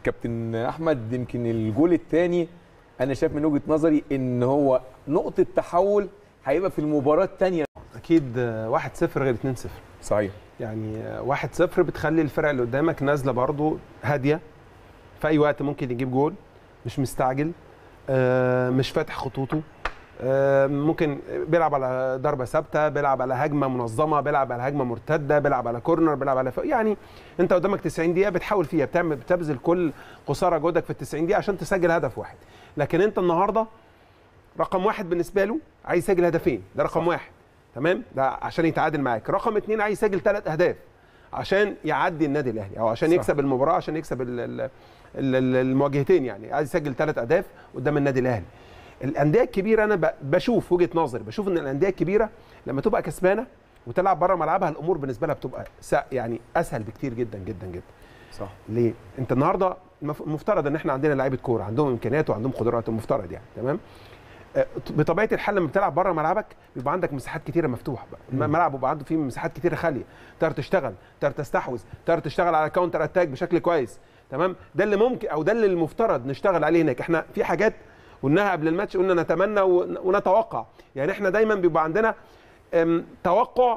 كابتن احمد يمكن الجول الثاني انا شايف من وجهه نظري ان هو نقطه تحول هيبقى في المباراه الثانيه اكيد 1-0 غير 2-0 صحيح يعني 1-0 بتخلي الفرق اللي قدامك نازله برضو هاديه في اي وقت ممكن يجيب جول مش مستعجل آه، مش فاتح خطوطه آه، ممكن بيلعب على ضربه ثابته بيلعب على هجمه منظمه بيلعب على هجمه مرتده بيلعب على كورنر بيلعب على ف... يعني انت قدامك 90 دقيقه بتحاول فيها بتعمل بتبذل كل قصارى جهدك في ال 90 دقيقه عشان تسجل هدف واحد لكن انت النهارده رقم واحد بالنسبه له عايز يسجل هدفين ده رقم واحد تمام ده عشان يتعادل معاك رقم اثنين عايز يسجل ثلاث اهداف عشان يعدي النادي الاهلي او عشان صح. يكسب المباراه عشان يكسب ال- ال- ال- ال- المواجهتين يعني عايز يسجل ثلاث اهداف قدام النادي الاهلي الانديه الكبيره انا ب- بشوف وجهه نظري بشوف ان الانديه الكبيره لما تبقى كسبانه وتلعب بره ملعبها الامور بالنسبه لها بتبقى س- يعني اسهل بكتير جدا جدا جدا صح ليه؟ انت النهارده المف- المفترض ان احنا عندنا لعيبه كوره عندهم امكانيات وعندهم قدرات المفترض يعني تمام؟ آه، بطبيعه الحال لما بتلعب بره ملعبك بيبقى عندك مساحات كتيره مفتوحه بقى الملعب بيبقى عنده فيه مساحات كتيره خاليه تقدر تشتغل تقدر تستحوذ تقدر تشتغل على كاونتر اتاك بشكل كويس تمام ده اللي ممكن او ده اللي المفترض نشتغل عليه هناك احنا في حاجات قلناها قبل الماتش قلنا نتمنى ون- ونتوقع يعني احنا دايما بيبقى عندنا أم، توقع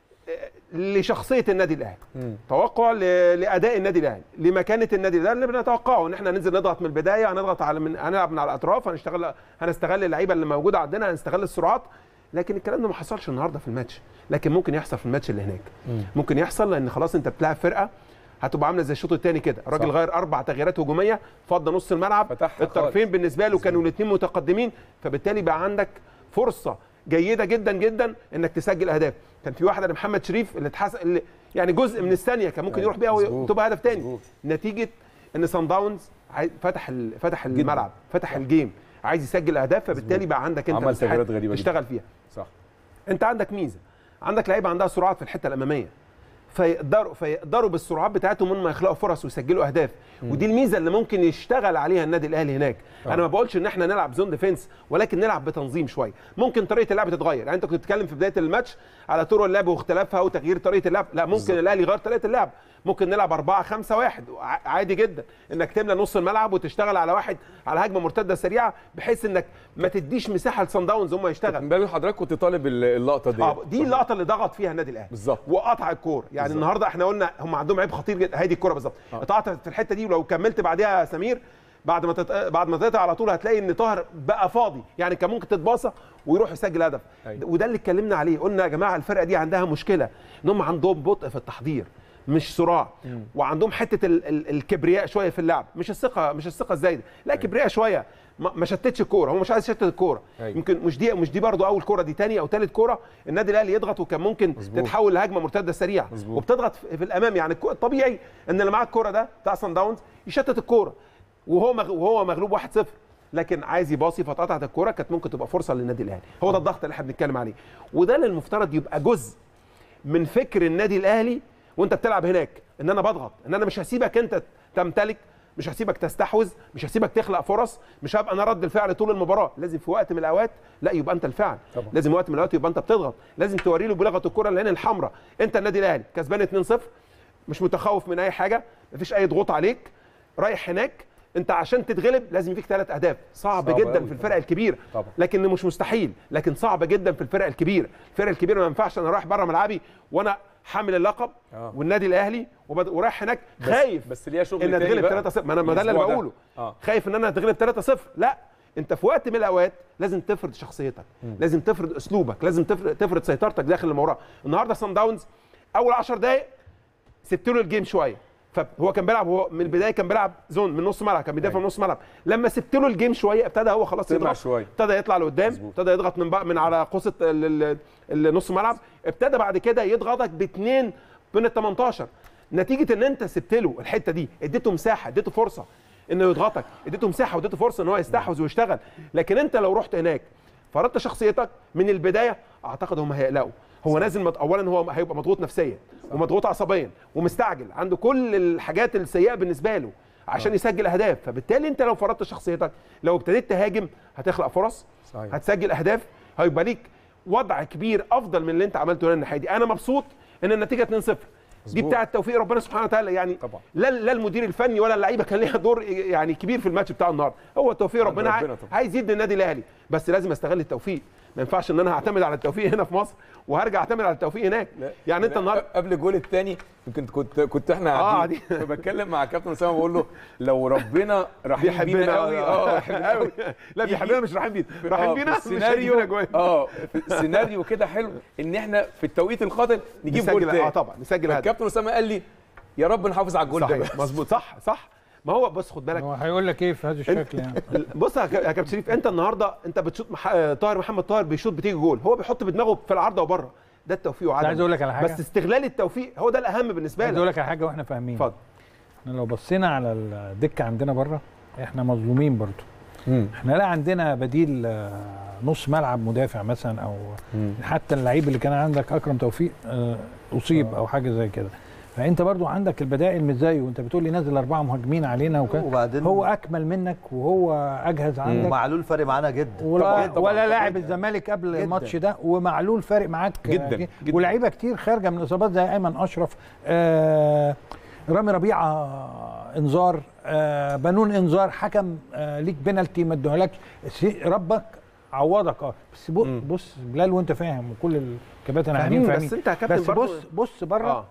آه، لشخصيه النادي الاهلي مم. توقع ل- لاداء النادي الاهلي لمكانه النادي الاهلي اللي بنتوقعه ان احنا ننزل نضغط من البدايه هنضغط على من هنلعب من على الاطراف هنشتغل هنستغل اللعيبه اللي موجوده عندنا هنستغل السرعات لكن الكلام ده ما حصلش النهارده في الماتش لكن ممكن يحصل في الماتش اللي هناك مم. ممكن يحصل لان خلاص انت بتلعب فرقه هتبقى عامله زي الشوط الثاني كده الراجل صح. غير اربع تغييرات هجوميه فضى نص الملعب فتحها الطرفين بالنسبه له كانوا الاثنين متقدمين فبالتالي بقى عندك فرصه جيده جدا جدا انك تسجل اهداف كان في واحده لمحمد شريف اللي اتحس اللي يعني جزء من الثانيه كان ممكن أيوة، يروح بيها مظبوط، وتبقى هدف تاني مظبوط. نتيجه ان سان داونز عاي- فتح ال- فتح الملعب فتح الجيم عايز يسجل اهداف فبالتالي بقى عندك انت عمل مساحات تغييرات غريبة جدا. تشتغل فيها صح انت عندك ميزه عندك لعيبه عندها سرعات في الحته الاماميه فيقدروا فيقدروا بالسرعات بتاعتهم ان هم يخلقوا فرص ويسجلوا اهداف ودي الميزه اللي ممكن يشتغل عليها النادي الاهلي هناك آه. انا ما بقولش ان احنا نلعب زون ديفense ولكن نلعب بتنظيم شويه ممكن طريقه اللعب تتغير يعني انت كنت بتتكلم في بدايه الماتش على طرق اللعب واختلافها وتغيير طريقه اللعب لا ممكن بالظبط. الاهلي يغير طريقه اللعب ممكن نلعب 4 5 1 عادي جدا انك تملى نص الملعب وتشتغل على واحد على هجمه مرتده سريعه بحيث انك ما تديش مساحه لصن داونز هم يشتغل من بال حضرتك كنت طالب ال- اللقطه دي اه دي اللقطه اللي ضغط فيها النادي الاهلي بالظبط. وقطع الكوره يعني بالظبط. النهارده احنا قلنا هم عندهم عيب خطير جدا هي دي الكوره بالظبط آه. قطعت في الحته دي ولو كملت بعديها يا سمير بعد ما تت... بعد ما تقطع على طول هتلاقي ان طاهر بقى فاضي يعني كان ممكن تتباصى ويروح يسجل هدف أيوة. وده اللي اتكلمنا عليه قلنا يا جماعه الفرقه دي عندها مشكله ان هم عندهم بطء في التحضير مش صراع وعندهم حته ال... ال... الكبرياء شويه في اللعب مش الثقه مش الثقه الزايده لا كبرياء شويه ما ما شتتش الكوره هو مش عايز يشتت الكوره أيوة. يمكن مش دي مش دي برضو اول كوره دي تاني او ثالث كوره النادي الاهلي يضغط وكان ممكن مظبوط. تتحول لهجمه مرتده سريعه مظبوط. وبتضغط في في الامام يعني الكو- الطبيعي ان اللي معاه الكوره ده بتاع سان داونز يشتت الكوره وهو مغ... وهو مغلوب 1-0 لكن عايز يباصي فاتقطعت الكوره كانت ممكن تبقى فرصه للنادي الاهلي هو ده الضغط اللي احنا بنتكلم عليه وده اللي المفترض يبقى جزء من فكر النادي الاهلي وانت بتلعب هناك ان انا بضغط ان انا مش هسيبك انت تمتلك مش هسيبك تستحوذ مش هسيبك تخلق فرص مش هبقى انا رد الفعل طول المباراه لازم في وقت من الاوقات لا يبقى انت الفعل طبعا. لازم وقت من الاوقات يبقى انت بتضغط لازم توري له بلغه الكره العين الحمراء انت النادي الاهلي كسبان 2-0 مش متخوف من اي حاجه مفيش اي ضغوط عليك رايح هناك انت عشان تتغلب لازم فيك ثلاث اهداف صعب صعب جدا أوي في الفرق طبعا. الكبيره طبعا. لكن مش مستحيل لكن صعب جدا في الفرق الكبيره الفرق الكبيره ما ينفعش انا رايح بره ملعبي وانا حامل اللقب آه. والنادي الاهلي وبد- ورايح هناك بس- خايف بس ليها شغل ان تاني اتغلب بقى 3-0 ما انا ما ده اللي انا الأسبوع ده. بقوله آه. خايف ان انا اتغلب 3-0 لا انت في وقت من الاوقات لازم تفرض شخصيتك لازم تفرض اسلوبك لازم تفرض, تفرض سيطرتك داخل المباراه النهارده سان داونز اول 10 دقائق سبت له الجيم شويه فهو كان بيلعب هو من البدايه كان بيلعب زون من نص ملعب كان بيدافع من أيوة. نص ملعب لما سبت له الجيم شويه ابتدى هو خلاص طلع يضغط شوية. ابتدى يطلع لقدام مظبوط. ابتدى يضغط من بقى من على قوسه ال- ال- النص ملعب ابتدى بعد كده يضغطك باثنين من ال 18 نتيجه ان انت سبت له الحته دي اديته مساحه اديته فرصه انه يضغطك اديته مساحه واديته فرصه ان هو يستحوذ ويشتغل لكن انت لو رحت هناك فرضت شخصيتك من البدايه اعتقد هم هيقلقوا هو نازل مت... اولا هو هيبقى مضغوط نفسيا ومضغوط عصبيا ومستعجل عنده كل الحاجات السيئه بالنسبه له عشان يسجل اهداف فبالتالي انت لو فرضت شخصيتك لو ابتديت تهاجم هتخلق فرص صحيح. هتسجل اهداف هيبقى ليك وضع كبير افضل من اللي انت عملته هنا الناحيه دي انا مبسوط ان النتيجه 2-0 دي مظبوط. بتاعه توفيق ربنا سبحانه وتعالى يعني طبعا. لا لا المدير الفني ولا اللعيبه كان ليها دور يعني كبير في الماتش بتاع النهارده هو توفيق عند ربنا, ربنا عاي- طبعا. عايز يدي النادي الاهلي بس لازم استغل التوفيق ما ينفعش ان انا هعتمد على التوفيق هنا في مصر وهرجع اعتمد على التوفيق هناك لا، يعني انت لا، النهارده قبل الجول الثاني كنت كنت كنت احنا آه، قاعدين فبتكلم مع كابتن اسامه بقول له لو ربنا رحيم بيحبنا بينا قوي اه بيحبنا قوي لا بيحبنا مش رايحين بينا آه، رايحين في بينا مش السيناريو هيجيبنا جوان اه في السيناريو كده حلو ان احنا في التوقيت القاتل نجيب جول نسجل تاني اه طبعا نسجل هدف الكابتن اسامه قال لي يا رب نحافظ على الجول ده صحيح بس. مظبوط صح صح ما هو بص خد بالك هو هيقول لك ايه في هذا الشكل يعني بص يا كا- يا كابتن شريف انت النهارده انت بتشوط مح... آه، طاهر محمد طاهر بيشوط بتيجي جول هو بيحط بدماغه في العارضه وبره ده التوفيق وعدم عايز أقول لك على حاجة. بس استغلال التوفيق هو ده الاهم بالنسبه عايز اقول لك لك على حاجه واحنا فاهمين اتفضل احنا لو بصينا على الدكه عندنا بره احنا مظلومين برضو مم. احنا لا عندنا بديل آه، نص ملعب مدافع مثلا او مم. حتى اللعيب اللي كان عندك اكرم توفيق آه، اصيب او حاجه زي كده فانت برضو عندك البدائل مش زيه وانت بتقول لي نازل اربعه مهاجمين علينا وكده وبعدين هو اكمل منك وهو اجهز عندك ومعلول فارق معانا جدا ولا طبعاً، طبعاً، ولا طبعاً. لاعب الزمالك قبل جداً. الماتش ده ومعلول فارق معاك جداً، كتير. جداً. ولاعيبه كتير خارجه من اصابات زي ايمن اشرف آه رامي ربيعه انذار آه بنون انذار حكم آه ليك بنالتي ما ادوهالكش سي- ربك عوضك اه بس بص, مم. بص بلال وانت فاهم وكل الكباتن قاعدين فاهمين فاهمين بس انت يا كابتن بس برضو- بص بص بره اه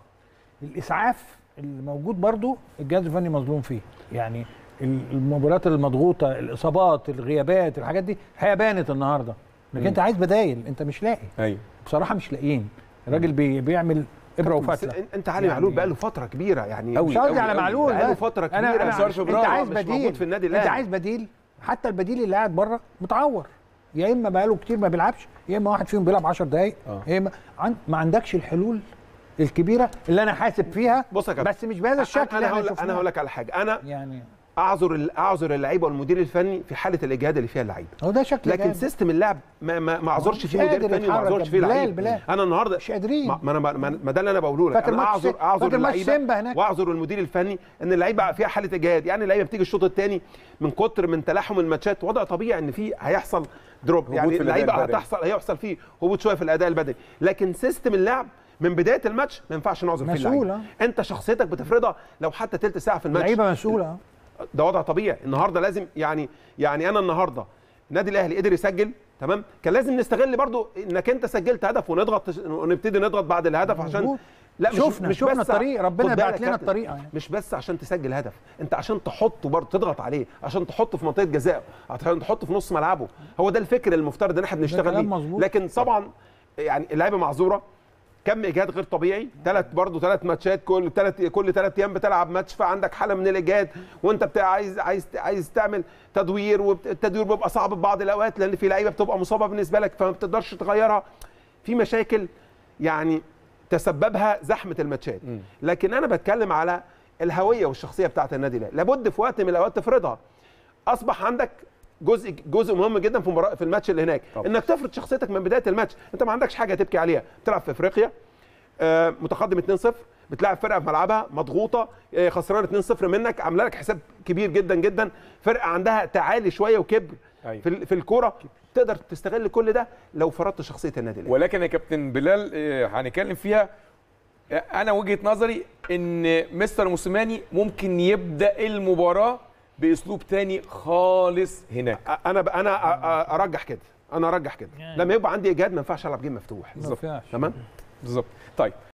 الاسعاف اللي موجود برضو الجهاز الفني مظلوم فيه يعني ال- المباريات المضغوطه الاصابات الغيابات الحاجات دي هي بانت النهارده لكن مم. انت عايز بدايل انت مش لاقي ايوه بصراحه مش لاقيين الراجل بي بيعمل ابره بس وفتله انت- انت علي يعني- معلول بقى له فتره كبيره يعني أوي، مش قصدي أوي، على أوي. معلول بقاله بس. فترة أنا- كبيرة. انا شهر انت فبراير عايز مش بديل موجود في النادي انت الأهلي. عايز بديل حتى البديل اللي قاعد بره متعور يا اما بقاله كتير ما بيلعبش يا اما واحد فيهم بيلعب 10 دقائق آه. يا اما عن... ما عندكش الحلول الكبيره اللي انا حاسب فيها بص يا كابتن بس مش بهذا الشكل انا اللي هقول احنا انا هقول لك على حاجه انا يعني اعذر ال- اعذر اللعيبه والمدير الفني في حاله الاجهاد اللي فيها اللعيبه هو ده شكل لكن جامد. سيستم اللعب ما ما ما اعذرش مش فيه مدير قادر فني وما يتحرك. اعذرش فيه بلال- لعيب بلال. انا النهارده مش قادرين ما ما انا ما ما ده اللي انا بقوله لك فاكر انا ماتش اعذر سي- اعذر فاكر ماتش اللعيبه سيمبا هناك؟ واعذر المدير الفني ان اللعيبه فيها حاله اجهاد يعني اللعيبه بتيجي الشوط الثاني من كتر من تلاحم الماتشات وضع طبيعي ان في هيحصل دروب هبوط يعني في الأداء اللعيبه البدني. هتحصل هيحصل فيه هبوط شويه في الاداء البدني لكن سيستم اللعب من بدايه الماتش ما ينفعش نعذر فيه مسؤول، اللعيبه انت شخصيتك بتفرضها لو حتى تلت ساعه في الماتش لعيبه مسؤوله ده وضع طبيعي النهارده لازم يعني يعني انا النهارده النادي الاهلي قدر يسجل تمام كان لازم نستغل برضو انك انت سجلت هدف ونضغط ونبتدي نضغط بعد الهدف عشان مظبوط. لا شفنا- شفنا بس- الطريق، ربنا خد بعت بالك لنا كابتن، الطريقة يعني. مش بس عشان تسجل هدف انت عشان تحطه برضه تضغط عليه عشان تحطه في منطقه جزاء عشان تحطه في نص ملعبه هو ده الفكر المفترض ان احنا بنشتغل كلام بيه مظبوط. لكن طبعا يعني اللعيبه معذوره كم اجهاد غير طبيعي ثلاث برضه ثلاث ماتشات كل ثلاث كل ثلاث ايام بتلعب ماتش فعندك حاله من الاجهاد وانت بتاع عايز عايز عايز تعمل تدوير والتدوير بيبقى صعب في بعض الاوقات لان في لعيبه بتبقى مصابه بالنسبه لك فما بتقدرش تغيرها في مشاكل يعني تسببها زحمه الماتشات مم. لكن انا بتكلم على الهويه والشخصيه بتاعه النادي الاهلي لابد في وقت من الاوقات تفرضها اصبح عندك جزء جزء مهم جدا في مباراة- في الماتش اللي هناك طبعا. انك تفرض شخصيتك من بدايه الماتش انت ما عندكش حاجه تبكي عليها بتلعب في افريقيا آه، متقدم 2-0 بتلاعب فرقه في ملعبها مضغوطه آه، خسران 2-0 منك عامله لك حساب كبير جدا جدا فرقه عندها تعالي شويه وكبر أيوة. في ال- في الكوره تقدر تستغل كل ده لو فرضت شخصيه النادي الاهلي ولكن يا كابتن بلال آه، هنتكلم فيها آه، انا وجهه نظري ان مستر موسيماني ممكن يبدا المباراه باسلوب تاني خالص هناك أ- انا ب- انا أ- أ- ارجح كده انا ارجح كده يعني. لما يبقى عندي اجهاد ما ينفعش العب جيم مفتوح ما فيهاش تمام بالظبط طيب